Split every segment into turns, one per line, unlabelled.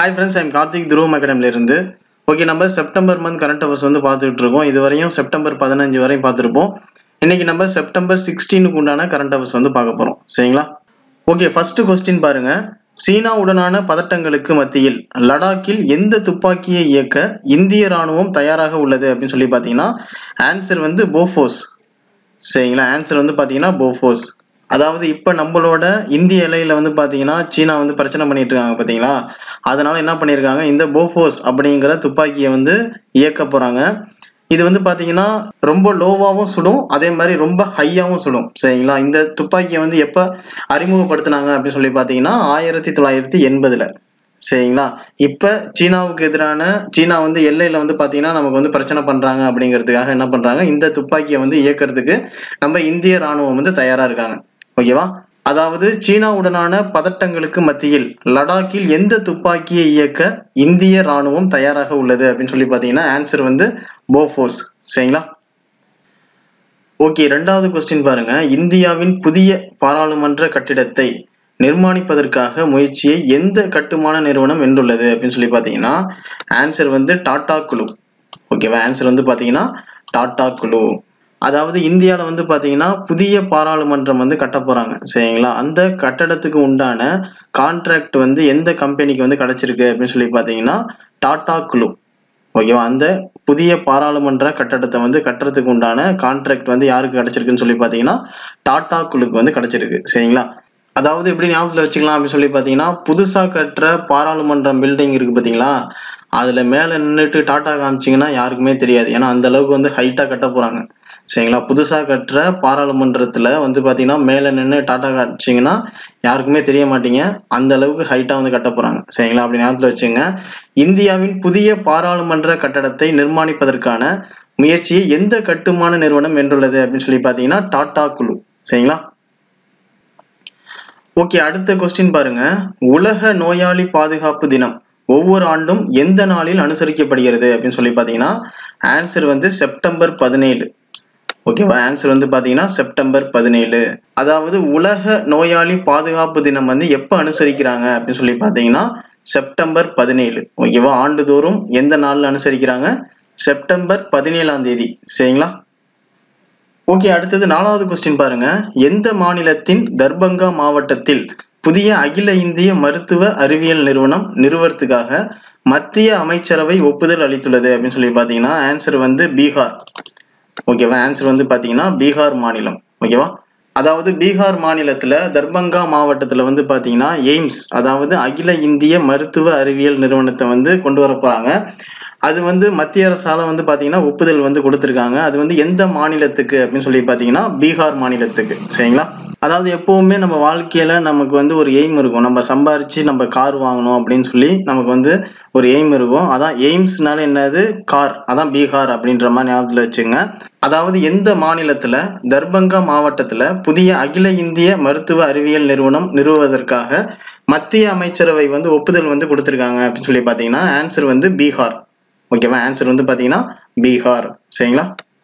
hi friends I'm Karthik துருவம் அகாடமில இருந்து okay நம்ம செப்டம்பர் மந்த் கரண்ட் அவர்ஸ் வந்து பார்த்துட்டு இருக்கோம் இது வரையும் செப்டம்பர் பதினஞ்சு வரையும் பார்த்துருப்போம் இன்னைக்கு நம்ம செப்டம்பர் சிக்ஸ்டீனுக்கு உண்டான கரண்ட் அவர்ஸ் வந்து பார்க்க போறோம் சரிங்களா ஓகே ஃபர்ஸ்ட் கொஸ்டின் பாருங்க சீனாவுடனான பதட்டங்களுக்கு மத்தியில் லடாக்கில் எந்த துப்பாக்கியை இயக்க இந்திய ராணுவம் தயாராக உள்ளது அப்படின்னு சொல்லி பார்த்தீங்கன்னா ஆன்சர் வந்து போஃபோஸ் சரிங்களா ஆன்சர் வந்து பார்த்தீங்கன்னா போஃபோஸ் அதாவது இப்போ நம்மளோட இந்திய எல்லையில வந்து பார்த்தீங்கன்னா சீனா வந்து பிரச்சனை பண்ணிட்டு இருக்காங்க பார்த்தீங்களா அதனால என்ன பண்ணியிருக்காங்க இந்த போஃபோஸ் அப்படிங்கிற துப்பாக்கியை வந்து இயக்க போறாங்க இது வந்து பார்த்தீங்கன்னா ரொம்ப லோவாகவும் சுடும் அதே மாதிரி ரொம்ப ஹையாகவும் சுடும் சரிங்களா இந்த துப்பாக்கியை வந்து எப்போ அறிமுகப்படுத்தினாங்க அப்படின்னு சொல்லி பார்த்தீங்கன்னா ஆயிரத்தி தொள்ளாயிரத்தி எண்பதுல சரிங்களா இப்போ சீனாவுக்கு எதிரான சீனா வந்து எல்லையில் வந்து பார்த்தீங்கன்னா நமக்கு வந்து பிரச்சனை பண்ணுறாங்க அப்படிங்கிறதுக்காக என்ன பண்ணுறாங்க இந்த துப்பாக்கியை வந்து இயக்கிறதுக்கு நம்ம இந்திய ராணுவம் வந்து தயாராக இருக்காங்க ஓகேவா அதாவது சீனாவுடனான பதட்டங்களுக்கு மத்தியில் லடாக்கில் எந்த துப்பாக்கியை இயக்க இந்திய ராணுவம் தயாராக உள்ளது அப்படின்னு சொல்லி பார்த்தீங்கன்னா ஆன்சர் வந்து போஃபோஸ் சரிங்களா ஓகே ரெண்டாவது கொஸ்டின் பாருங்க இந்தியாவின் புதிய பாராளுமன்ற கட்டிடத்தை நிர்மாணிப்பதற்காக முயற்சியை எந்த கட்டுமான நிறுவனம் வென்றுள்ளது அப்படின்னு சொல்லி பார்த்தீங்கன்னா ஆன்சர் வந்து டாடா குழு ஓகேவா ஆன்சர் வந்து பார்த்தீங்கன்னா டாடா குழு அதாவது இந்தியாவில் வந்து பார்த்தீங்கன்னா புதிய பாராளுமன்றம் வந்து கட்ட போகிறாங்க சரிங்களா அந்த கட்டடத்துக்கு உண்டான கான்ட்ராக்ட் வந்து எந்த கம்பெனிக்கு வந்து கிடச்சிருக்கு அப்படின்னு சொல்லி பார்த்தீங்கன்னா டாடா குழு ஓகேவா அந்த புதிய பாராளுமன்ற கட்டடத்தை வந்து கட்டுறதுக்கு உண்டான கான்ட்ராக்ட் வந்து யாருக்கு கிடைச்சிருக்குன்னு சொல்லி பார்த்தீங்கன்னா டாடா குழுக்கு வந்து கிடைச்சிருக்கு சரிங்களா அதாவது எப்படி ஞாபகத்தில் வச்சுக்கலாம் அப்படின்னு சொல்லி பார்த்தீங்கன்னா புதுசாக கட்டுற பாராளுமன்றம் பில்டிங் இருக்கு பார்த்தீங்களா அதில் மேலே நின்றுட்டு டாட்டா காமிச்சிங்கன்னா யாருக்குமே தெரியாது ஏன்னா அந்த அளவுக்கு வந்து ஹைட்டாக கட்ட போகிறாங்க சரிங்களா புதுசாக கட்டுற பாராளுமன்றத்தில் வந்து பார்த்தீங்கன்னா மேலே நின்று டாட்டா காமிச்சிங்கன்னா யாருக்குமே தெரிய மாட்டீங்க அந்த அளவுக்கு ஹைட்டாக வந்து கட்ட போகிறாங்க சரிங்களா அப்படி ஞாபகத்தில் வச்சுங்க இந்தியாவின் புதிய பாராளுமன்ற கட்டடத்தை நிர்மாணிப்பதற்கான முயற்சியை எந்த கட்டுமான நிறுவனம் வென்றுள்ளது அப்படின்னு சொல்லி பார்த்தீங்கன்னா டாடா குழு சரிங்களா ஓகே அடுத்த கொஸ்டின் பாருங்க உலக நோயாளி பாதுகாப்பு தினம் ஒவ்வொரு ஆண்டும் எந்த நாளில் அனுசரிக்கப்படுகிறது அப்படின்னு சொல்லி பார்த்தீங்கன்னா ஆன்சர் வந்து செப்டம்பர் பதினேழு ஓகேவா ஆன்சர் வந்து பார்த்தீங்கன்னா செப்டம்பர் பதினேழு அதாவது உலக நோயாளி பாதுகாப்பு தினம் வந்து எப்போ அனுசரிக்கிறாங்க அப்படின்னு சொல்லி பார்த்தீங்கன்னா செப்டம்பர் பதினேழு ஓகேவா ஆண்டுதோறும் எந்த நாளில் அனுசரிக்கிறாங்க செப்டம்பர் பதினேழாம் தேதி சரிங்களா ஓகே அடுத்தது நாலாவது கொஸ்டின் பாருங்க எந்த மாநிலத்தின் தர்பங்கா மாவட்டத்தில் புதிய அகில இந்திய மருத்துவ அறிவியல் நிறுவனம் நிறுவனத்துக்காக மத்திய அமைச்சரவை ஒப்புதல் அளித்துள்ளது அப்படின்னு சொல்லி பார்த்தீங்கன்னா ஆன்சர் வந்து பீகார் ஓகேவா ஆன்சர் வந்து பார்த்தீங்கன்னா பீகார் மாநிலம் ஓகேவா அதாவது பீகார் மாநிலத்தில் தர்பங்கா மாவட்டத்தில் வந்து பார்த்தீங்கன்னா எய்ம்ஸ் அதாவது அகில இந்திய மருத்துவ அறிவியல் நிறுவனத்தை வந்து கொண்டு வர போகிறாங்க அது வந்து மத்திய அரசால வந்து பார்த்தீங்கன்னா ஒப்புதல் வந்து கொடுத்துருக்காங்க அது வந்து எந்த மாநிலத்துக்கு அப்படின்னு சொல்லி பார்த்தீங்கன்னா பீகார் மாநிலத்துக்கு சரிங்களா அதாவது எப்பவுமே நம்ம வாழ்க்கையில நமக்கு வந்து ஒரு எய்ம் இருக்கும் நம்ம சம்பாரிச்சு நம்ம கார் வாங்கணும் அப்படின்னு சொல்லி நமக்கு வந்து ஒரு எய்ம் இருக்கும் அதான் எய்ம்ஸ்னால என்னது கார் அதான் பீகார் அப்படின்ற மாதிரி ஞாபகத்தில் வச்சுங்க அதாவது எந்த மாநிலத்துல தர்பங்கா மாவட்டத்துல புதிய அகில இந்திய மருத்துவ அறிவியல் நிறுவனம் நிறுவுவதற்காக மத்திய அமைச்சரவை வந்து ஒப்புதல் வந்து கொடுத்துருக்காங்க அப்படின்னு சொல்லி பார்த்தீங்கன்னா ஆன்சர் வந்து பீகார் ஓகேவா ஆன்சர் வந்து பார்த்தீங்கன்னா பீகார் சரிங்களா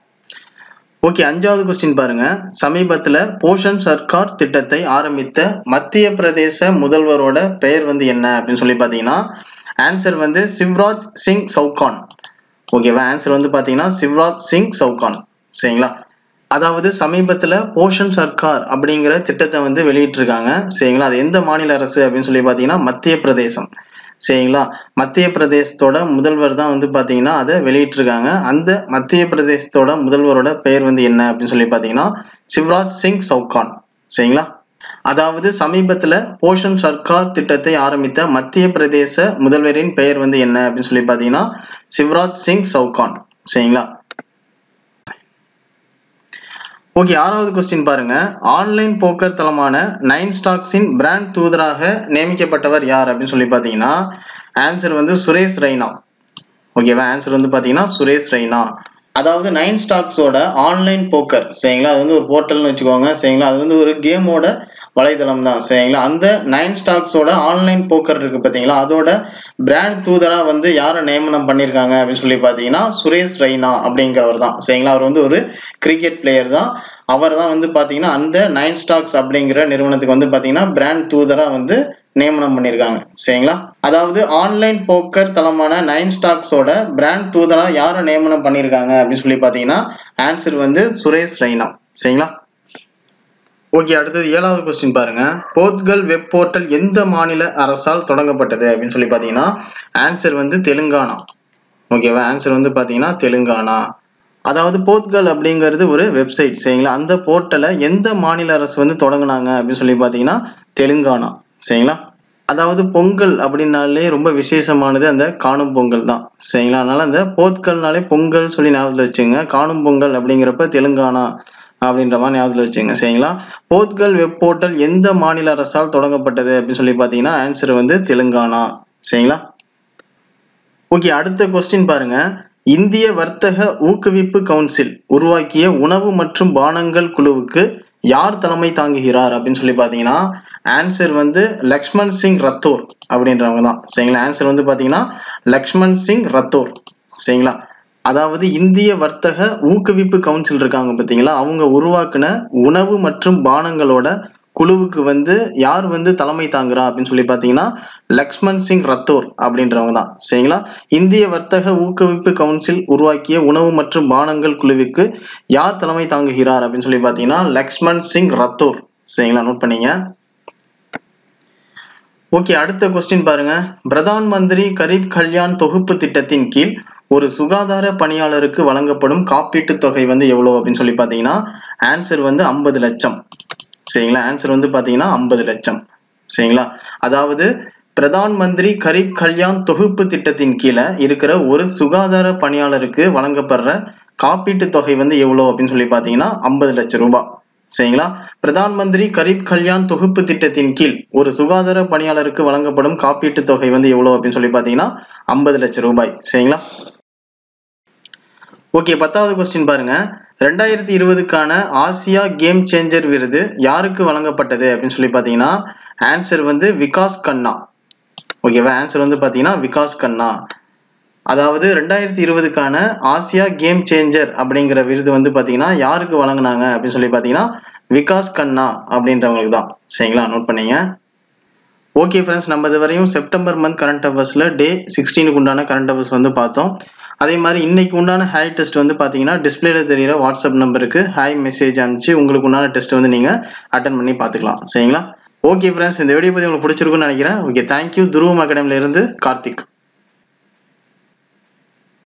ஓகே அஞ்சாவது கொஸ்டின் பாருங்க சமீபத்துல போஷன் சர்க்கார் திட்டத்தை ஆரம்பித்த மத்திய பிரதேச முதல்வரோட பெயர் வந்து என்ன அப்படின்னு சொல்லி பார்த்தீங்கன்னா ஆன்சர் வந்து சிவ்ராஜ் சிங் சவுகான் ஓகேவா ஆன்சர் வந்து பார்த்தீங்கன்னா சிவ்ராஜ் சிங் சவுகான் சரிங்களா அதாவது சமீபத்தில் போஷன் சர்க்கார் அப்படிங்கிற திட்டத்தை வந்து வெளியிட்டிருக்காங்க சரிங்களா அது எந்த மாநில அரசு அப்படின்னு சொல்லி பார்த்தீங்கன்னா மத்திய பிரதேசம் சரிங்களா மத்திய பிரதேசத்தோட முதல்வர் தான் வந்து பார்த்தீங்கன்னா அதை வெளியிட்டிருக்காங்க அந்த மத்திய பிரதேசத்தோட முதல்வரோட பெயர் வந்து என்ன அப்படின்னு சொல்லி பார்த்தீங்கன்னா சிவராஜ் சிங் சவுகான் சரிங்களா அதாவது சமீபத்தில் போஷன் சர்க்கார் திட்டத்தை ஆரம்பித்த மத்திய பிரதேச முதல்வரின் பெயர் வந்து என்ன அப்படின்னு சொல்லி பார்த்தீங்கன்னா சிவராஜ் சிங் சவுகான் சரிங்களா ஓகே ஆறாவது கொஸ்டின் பாருங்க ஆன்லைன் போக்கர் தளமான நைன் ஸ்டாக்ஸின் பிராண்ட் தூதராக நியமிக்கப்பட்டவர் யார் அப்படின்னு சொல்லி பார்த்தீங்கன்னா ஆன்சர் வந்து சுரேஷ் ரெய்னா ஓகேவா ஆன்சர் வந்து பார்த்தீங்கன்னா சுரேஷ் ரெய்னா அதாவது நைன் ஸ்டாக்ஸோட ஆன்லைன் போக்கர் சரிங்களா அது வந்து ஒரு போர்ட்டல்னு வச்சுக்கோங்க சரிங்களா அது வந்து ஒரு கேமோட வலைதளம் தான் சரிங்களா அந்த நைன் ஸ்டாக்ஸோட ஆன்லைன் போக்கர் இருக்கு பார்த்தீங்களா அதோட பிராண்ட் தூதராக வந்து யாரை நியமனம் பண்ணியிருக்காங்க அப்படின்னு சொல்லி பார்த்தீங்கன்னா சுரேஷ் ரெய்னா அப்படிங்கிறவர் தான் சரிங்களா அவர் வந்து ஒரு கிரிக்கெட் பிளேயர் தான் அவர் தான் வந்து பார்த்தீங்கன்னா அந்த நைன் ஸ்டாக்ஸ் அப்படிங்கிற நிறுவனத்துக்கு வந்து பார்த்தீங்கன்னா பிராண்ட் தூதராக வந்து நியமனம் பண்ணியிருக்காங்க சரிங்களா அதாவது ஆன்லைன் போக்கர் தளமான நைன் ஸ்டாக்ஸோட பிராண்ட் தூதரா யாரை நியமனம் பண்ணியிருக்காங்க அப்படின்னு சொல்லி பார்த்தீங்கன்னா ஆன்சர் வந்து சுரேஷ் ரெய்னா சரிங்களா ஓகே அடுத்தது ஏழாவது கொஸ்டின் பாருங்க போர்த்துகல் வெப் போர்ட்டல் எந்த மாநில அரசால் தொடங்கப்பட்டது அப்படின்னு சொல்லி பார்த்தீங்கன்னா ஆன்சர் வந்து தெலுங்கானா ஓகேவா ஆன்சர் வந்து பார்த்தீங்கன்னா தெலுங்கானா அதாவது போர்த்துகல் அப்படிங்கிறது ஒரு வெப்சைட் சரிங்களா அந்த போர்ட்டலை எந்த மாநில அரசு வந்து தொடங்கினாங்க அப்படின்னு சொல்லி பார்த்தீங்கன்னா தெலுங்கானா சரிங்களா அதாவது பொங்கல் அப்படின்னாலே ரொம்ப விசேஷமானது அந்த காணும் பொங்கல் தான் சரிங்களா அதனால அந்த போர்த்துகல்னாலே பொங்கல் சொல்லி ஞாபகத்தில் வச்சுங்க காணும் பொங்கல் அப்படிங்கிறப்ப தெலுங்கானா அப்படின்ற மாதிரி ஞாபகத்தில் வச்சுங்க சரிங்களா போர்த்துகல் வெப் போர்ட்டல் எந்த மாநில அரசால் தொடங்கப்பட்டது அப்படின்னு சொல்லி பார்த்தீங்கன்னா ஆன்சர் வந்து தெலுங்கானா சரிங்களா ஓகே அடுத்த கொஸ்டின் பாருங்க இந்திய வர்த்தக ஊக்குவிப்பு கவுன்சில் உருவாக்கிய உணவு மற்றும் பானங்கள் குழுவுக்கு யார் தலைமை தாங்குகிறார் அப்படின்னு சொல்லி பார்த்தீங்கன்னா ஆன்சர் வந்து லக்ஷ்மண் சிங் ரத்தோர் அப்படின்றவங்க தான் சரிங்களா ஆன்சர் வந்து பார்த்தீங்கன்னா லக்ஷ்மண் சிங் ரத்தோர் சரிங்களா அதாவது இந்திய வர்த்தக ஊக்குவிப்பு கவுன்சில் இருக்காங்க பார்த்தீங்களா அவங்க உருவாக்குன உணவு மற்றும் பானங்களோட குழுவுக்கு வந்து யார் வந்து தலைமை தாங்குறா அப்படின்னு சொல்லி பார்த்தீங்கன்னா லக்ஷ்மண் சிங் ரத்தோர் அப்படின்றவங்க தான் சரிங்களா இந்திய வர்த்தக ஊக்குவிப்பு கவுன்சில் உருவாக்கிய உணவு மற்றும் பானங்கள் குழுவிற்கு யார் தலைமை தாங்குகிறார் அப்படின்னு சொல்லி பார்த்தீங்கன்னா லக்ஷ்மண் சிங் ரத்தோர் சரிங்களா நோட் பண்ணீங்க ஓகே அடுத்த கொஸ்டின் பாருங்க பிரதான் மந்திரி கரீப் கல்யாண் தொகுப்பு திட்டத்தின் கீழ் ஒரு சுகாதார பணியாளருக்கு வழங்கப்படும் காப்பீட்டு தொகை வந்து எவ்வளோ அப்படின்னு சொல்லி பார்த்தீங்கன்னா ஆன்சர் வந்து ஐம்பது லட்சம் சரிங்களா ஆன்சர் வந்து பார்த்தீங்கன்னா ஐம்பது லட்சம் சரிங்களா அதாவது பிரதான் மந்திரி கரீப் கல்யாண் தொகுப்பு திட்டத்தின் கீழே இருக்கிற ஒரு சுகாதார பணியாளருக்கு வழங்கப்படுற காப்பீட்டு தொகை வந்து எவ்வளோ அப்படின்னு சொல்லி பார்த்தீங்கன்னா ஐம்பது லட்சம் ரூபாய் சரிங்களா பிரதான் மந்திரி கரீப் கல்யாண் தொகுப்பு திட்டத்தின் கீழ் ஒரு சுகாதார பணியாளருக்கு வழங்கப்படும் காப்பீட்டு தொகை வந்து எவ்வளோ அப்படின்னு சொல்லி பார்த்தீங்கன்னா ஐம்பது லட்சம் ரூபாய் சரிங்களா ஓகே பத்தாவது கொஸ்டின் பாருங்க ரெண்டாயிரத்தி இருபதுக்கான ஆசியா கேம் சேஞ்சர் விருது யாருக்கு வழங்கப்பட்டது அப்படின்னு சொல்லி பார்த்தீங்கன்னா ஆன்சர் வந்து விகாஸ் கண்ணா ஓகேவா ஆன்சர் வந்து பார்த்தீங்கன்னா விகாஸ் கண்ணா அதாவது ரெண்டாயிரத்தி இருபதுக்கான ஆசியா கேம் சேஞ்சர் அப்படிங்கிற விருது வந்து பார்த்தீங்கன்னா யாருக்கு வழங்கினாங்க அப்படின்னு சொல்லி பார்த்தீங்கன்னா விகாஸ் கண்ணா அப்படின்றவங்களுக்கு தான் சரிங்களா நோட் பண்ணீங்க ஓகே ஃப்ரெண்ட்ஸ் நம்ம இது வரையும் செப்டம்பர் மந்த் கரண்ட் அஃபேர்ஸில் டே சிக்ஸ்டீனுக்கு உண்டான கரண்ட் அஃபேர்ஸ் வந்து பார்த்தோம் அதே மாதிரி இன்னைக்கு உண்டான ஹாய் டெஸ்ட் வந்து பார்த்தீங்கன்னா டிஸ்பிளேல தெரியிற வாட்ஸ்அப் நம்பருக்கு ஹாய் மெசேஜ் அனுப்பிச்சு உங்களுக்கு உண்டான டெஸ்ட் வந்து நீங்கள் அட்டன் பண்ணி பார்த்துக்கலாம் சரிங்களா ஓகே ஃப்ரெண்ட்ஸ் இந்த வீடியோ பற்றி உங்களுக்கு பிடிச்சிருக்குன்னு நினைக்கிறேன் ஓகே தேங்க்யூ துருவம் அகாடமில இருந்து கார்த்திக்